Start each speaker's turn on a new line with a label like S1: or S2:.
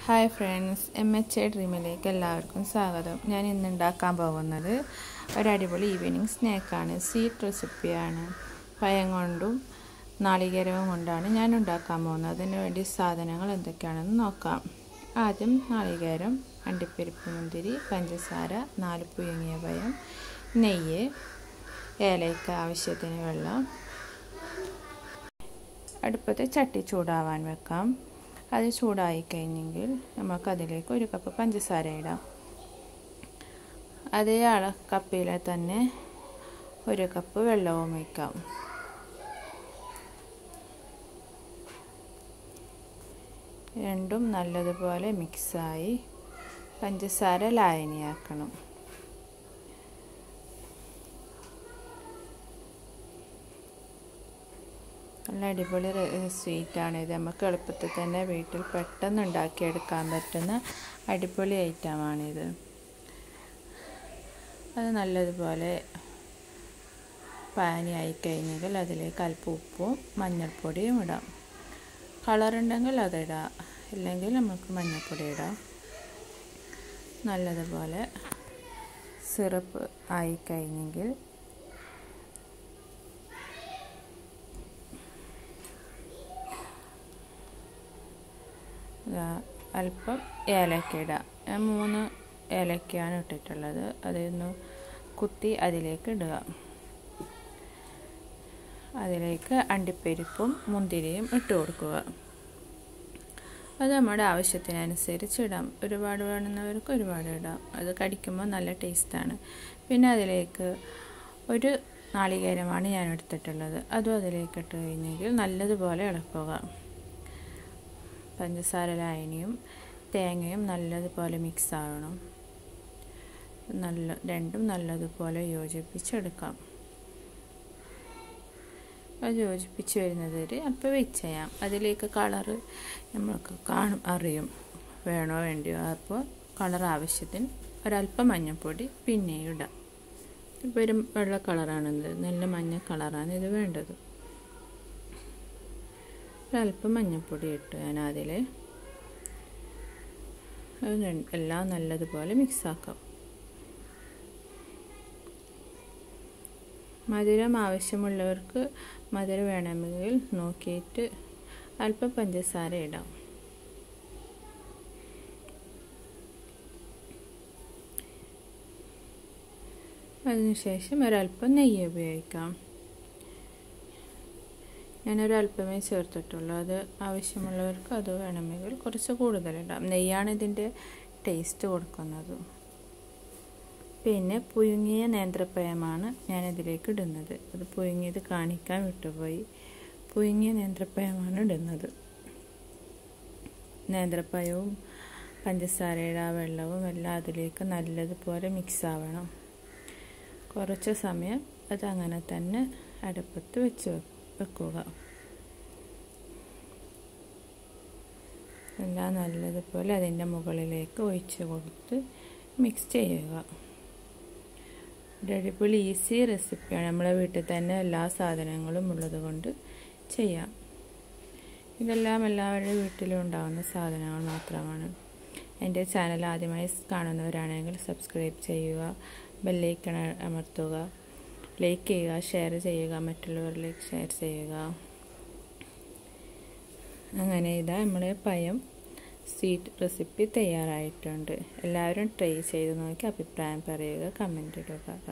S1: hi friends M H A ഡ്രീമിലേക്ക് എല്ലാവർക്കും സ്വാഗതം ഞാൻ ഇന്ന് ഉണ്ടാക്കാൻ പോകുന്നത് ഒരടിപൊളി ഈവനിങ് സ്നാക്കാണ് സ്വീറ്റ് റെസിപ്പിയാണ് പയം കൊണ്ടും നാളികേരവും കൊണ്ടാണ് ഞാൻ ഉണ്ടാക്കാൻ പോകുന്നത് അതിന് വേണ്ടി സാധനങ്ങൾ എന്തൊക്കെയാണെന്ന് നോക്കാം ആദ്യം നാളികേരം അണ്ടിപ്പരിപ്പ് മുന്തിരി പഞ്ചസാര നാല് പുഴുങ്ങിയ പയം നെയ്യ് ഏലയ്ക്ക ആവശ്യത്തിന് വെള്ളം അടുപ്പത്ത് ചട്ടി ചൂടാവാൻ വെക്കാം അത് ചൂടായി കഴിഞ്ഞെങ്കിൽ നമുക്ക് അതിലേക്ക് ഒരു കപ്പ് പഞ്ചസാര ഇടാം അതേ അള കപ്പിൽ തന്നെ ഒരു കപ്പ് വെള്ളവും വയ്ക്കാം രണ്ടും നല്ലതുപോലെ മിക്സായി പഞ്ചസാര ലായനിയാക്കണം നല്ല അടിപൊളി സ്വീറ്റാണ് ഇത് നമുക്ക് എളുപ്പത്തിൽ തന്നെ വീട്ടിൽ പെട്ടെന്ന് ഉണ്ടാക്കിയെടുക്കാൻ പറ്റുന്ന അടിപൊളി ഐറ്റമാണിത് അത് നല്ലതുപോലെ പാനിയായി കഴിഞ്ഞെങ്കിൽ അതിലേക്ക് അല്പം ഉപ്പും മഞ്ഞൾപ്പൊടിയും ഇടാം കളറുണ്ടെങ്കിൽ അതിടാം ഇല്ലെങ്കിൽ നമുക്ക് മഞ്ഞൾപ്പൊടി ഇടാം നല്ലതുപോലെ സിറപ്പ് ആയി കഴിഞ്ഞെങ്കിൽ അല്പം ഏലക്ക ഇടാം ഞാൻ മൂന്ന് ഏലക്കയാണ് ഇട്ടിട്ടുള്ളത് അതൊന്ന് കുത്തി അതിലേക്ക് ഇടുക അതിലേക്ക് അണ്ടിപ്പരിപ്പും മുന്തിരിയും ഇട്ട് കൊടുക്കുക അത് നമ്മുടെ ആവശ്യത്തിനനുസരിച്ച് ഇടാം ഒരുപാട് വേണമെന്നവർക്ക് ഒരുപാട് ഇടാം അത് കടിക്കുമ്പോൾ നല്ല ടേസ്റ്റാണ് പിന്നെ അതിലേക്ക് ഒരു നാളികേരമാണ് ഞാൻ എടുത്തിട്ടുള്ളത് അതും അതിലേക്ക് ഇട്ട് കഴിഞ്ഞെങ്കിൽ നല്ലതുപോലെ ഇളക്കുക പഞ്ചസാര ലായനിയും തേങ്ങയും നല്ലതുപോലെ മിക്സ് ആവണം നല്ല രണ്ടും നല്ലതുപോലെ യോജിപ്പിച്ചെടുക്കാം അത് യോജിപ്പിച്ച് വരുന്നത് വരെ അല്പം വെയിറ്റ് ചെയ്യാം അതിലേക്ക് കളറ് നമ്മൾക്ക് കാണും അറിയും വേണോ വേണ്ടിയോ അപ്പോൾ കളർ ആവശ്യത്തിന് ഒരല്പം മഞ്ഞൾപ്പൊടി പിന്നെയും ഇടാം ഇപ്പോൾ ഒരു വെള്ള കളറാണിത് നല്ല മഞ്ഞ കളറാണ് ഇത് വേണ്ടത് ഒരല്പം മഞ്ഞൾപ്പൊടി ഇട്ടു ഞാൻ അതിൽ എല്ലാം നല്ലതുപോലെ മിക്സാക്കാം മധുരം ആവശ്യമുള്ളവർക്ക് മധുരം വേണമെങ്കിൽ നോക്കിയിട്ട് അല്പം പഞ്ചസാര ഇടാം അതിനുശേഷം ഒരല്പം നെയ്യ് ഉപയോഗിക്കാം ഞാനൊരല്പമേ ചേർത്തിട്ടുള്ളൂ അത് ആവശ്യമുള്ളവർക്ക് അത് വേണമെങ്കിൽ കുറച്ച് കൂടുതലിടാം നെയ്യാണ് ഇതിൻ്റെ ടേസ്റ്റ് കൊടുക്കുന്നത് പിന്നെ പുഴുങ്ങിയ നേന്ത്രപ്പഴമാണ് ഞാനിതിലേക്ക് ഇടുന്നത് അത് പുഴുങ്ങിയത് കാണിക്കാൻ വിട്ടുപോയി പുഴുങ്ങിയ നേന്ത്രപ്പഴമാണ് ഇടുന്നത് നേന്ത്രപ്പഴവും പഞ്ചസാരയുടെ ആ വെള്ളവും എല്ലാം അതിലേക്ക് നല്ലതുപോലെ മിക്സ് ആവണം കുറച്ച് സമയം അത് അങ്ങനെ തന്നെ അടുപ്പത്ത് വെച്ച് വെക്കുക എല്ലാം നല്ലതുപോലെ അതിൻ്റെ മുകളിലേക്ക് ഒഴിച്ച് കൊടുത്ത് മിക്സ് ചെയ്യുക ഒരു അടിപൊളി ഈസി റെസിപ്പിയാണ് നമ്മളെ വീട്ടിൽ തന്നെ എല്ലാ സാധനങ്ങളും ഉള്ളത് കൊണ്ട് ചെയ്യാം ഇതെല്ലാം എല്ലാവരുടെ വീട്ടിലും ഉണ്ടാകുന്ന സാധനങ്ങൾ മാത്രമാണ് എൻ്റെ ചാനൽ ആദ്യമായി കാണുന്നവരാണെങ്കിൽ സബ്സ്ക്രൈബ് ചെയ്യുക ബെല്ലൈക്കൺ അമർത്തുക ലൈക്ക് ചെയ്യുക ഷെയർ ചെയ്യുക മറ്റുള്ളവരിലേക്ക് ഷെയർ ചെയ്യുക അങ്ങനെ ഇതാ നമ്മളെ പയം സ്വീറ്റ് റെസിപ്പി തയ്യാറായിട്ടുണ്ട് എല്ലാവരും ട്രൈ ചെയ്ത് നോക്കി അഭിപ്രായം പറയുക കമൻ്റ് ഇടുക